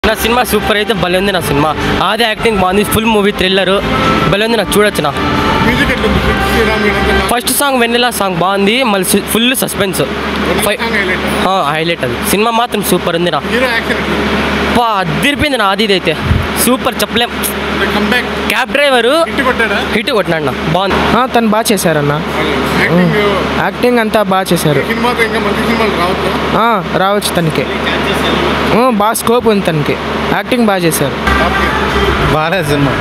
నా cinema super అయితే భలే ఉంది నా సినిమా ఆది యాక్టింగ్ బాగుంది ఫుల్ మూవీ థ్రిల్లర్ భలే ఉంది నాకు చూడొచ్చు నా మ్యూజిక్ ఎట్లుంది శ్రీరామ్ వీరంతా ఫస్ట్ సాంగ్ వెన్నెలా సాంగ్ బాగుంది మళ్ళీ ఫుల్ సస్పెన్స్ ఫై సాంగ్ హైలైట్ హైలైట్ అది సినిమా మాత్రం సూపర్ ఉంది నా హీరో యాక్షన్ ఎట్లుంది పా అదిరిపోయింది నా ఆది అయితే సూపర్ చెప్పలేం కంబ్యాక్ క్యాబ్ డ్రైవరు హిట్ కొట్టాడా హిట్ కొట్టినాడు నా బాగుంది ఆ, తను బాగా చేశారన్న యాక్టింగ్ యాక్టింగ్ అంతా బాగా చేశారు సినిమాతో ఇంకా మంచి సినిమాలు రావచ్చు ఆ, రావచ్చు తనకి ఆ, బాగా స్కోప్ ఉంది తనకి యాక్టింగ్ బాగా చేశారు బాగాలేదు సినిమా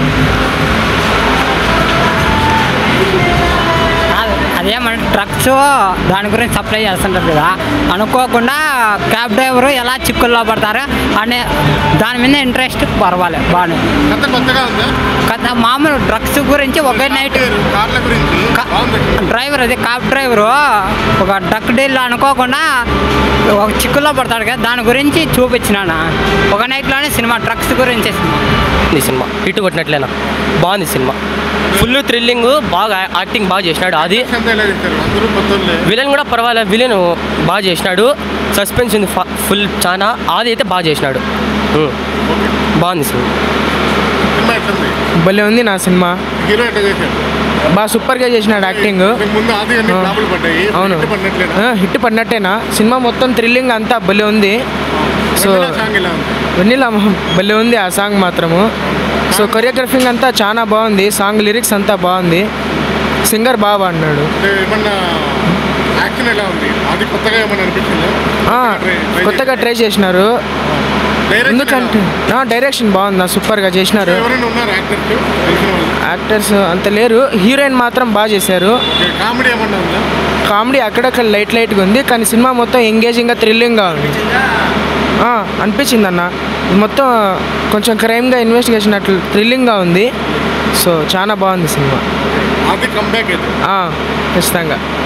అదేమంటే ట్రక్స్ దాని గురించి సప్లై చేస్తుంటారు కదా అనుకోకుండా క్యాబ్ డ్రైవర్ ఎలా చిక్కుల్లో పడతారో అనే దాని మీద ఇంట్రెస్ట్ పర్వాలేదు బాగానే కథ కొత్తగా ఉందా కథ మామూలు డ్రగ్స్ గురించి ఒకే నైట్ పేరు కార్ల గురించి క- బాగుంది డ్రైవర్ అది క్యాబ్ డ్రైవరు ఒక డ్రగ్ డీల్ అనుకోకుండా ఒక చిక్కుల్లో పడతాడు కదా దాని గురించి చూపించినాను ఒక నైట్లోనే సినిమా డ్రగ్స్ గురించి సినిమా ఈ సినిమా హిట్ కొట్టినట్లేనా బాగుంది సినిమా ఫుల్ థ్రిల్లింగ్ బాగా యాక్టింగ్ బాగా చేసినాడు అది అంతా ఎలా చేస్తారు అందరూ కొత్తలే విలన్ కూడా పర్వాలేదు విలన్ బాగా చేసినాడు సస్పెన్స్ ఉంది ఫుల్ చాలా ఆది అయితే బాగా చేసినాడు ఉమ్. బాగుంది సినిమా సినిమా ఎట్లుంది భలే ఉంది నా సినిమా హీరో ఎట్లా చేశారు బాగా సూపర్గా చేసినాడు యాక్టింగ్ ఇంతకు ముందు ఆది అన్ని ఆ. ఫ్లాపులు పడ్డాయి అవును హిట్ పడినట్లేదా ఆ, హిట్ పడినట్టేనా సినిమా మొత్తం థ్రిల్లింగ్ అంతా భలే ఉంది సో వెన్నెల సాంగ్ ఎలా ఉంది వెన్నెల భలే ఉంది ఆ సాంగ్ మాత్రము సో కొరియోగ్రఫింగ్ అంతా చాలా బాగుంది సాంగ్ లిరిక్స్ అంతా బాగుంది సింగర్ బాగా పాడినాడు అంటే ఏమన్నా యాక్షన్ ఎలా ఉంది అది కొత్తగా ఏమన్నా అనిపించిందా ఆ, కొత్తగా ట్రై చేసినారు డైరెక్షన్ ఎందుకంటే డైరెక్షన్ బాగుంది నా సూపర్గా చేసినారు ఎవరైనా ఉన్నారు యాక్టర్స్ తెలిసిన వాళ్ళు యాక్టర్స్ అంత లేరు హీరోయిన్ మాత్రం బాగా చేశారు కామెడీ ఏమన్నా ఉందా కామెడీ అక్కడక్కడ లైట్ లైట్గా ఉంది కానీ సినిమా మొత్తం ఎంగేజింగ్గా థ్రిల్లింగ్గా ఉంది ఆ, అనిపించింది అన్న మొత్తం కొంచెం క్రైమ్గా ఇన్వెస్టిగేషన్ అట్లా థ్రిల్లింగ్గా ఉంది సో చాలా బాగుంది సినిమా అది కంబ్యాక్ అయితే ఆ, ఖచ్చితంగా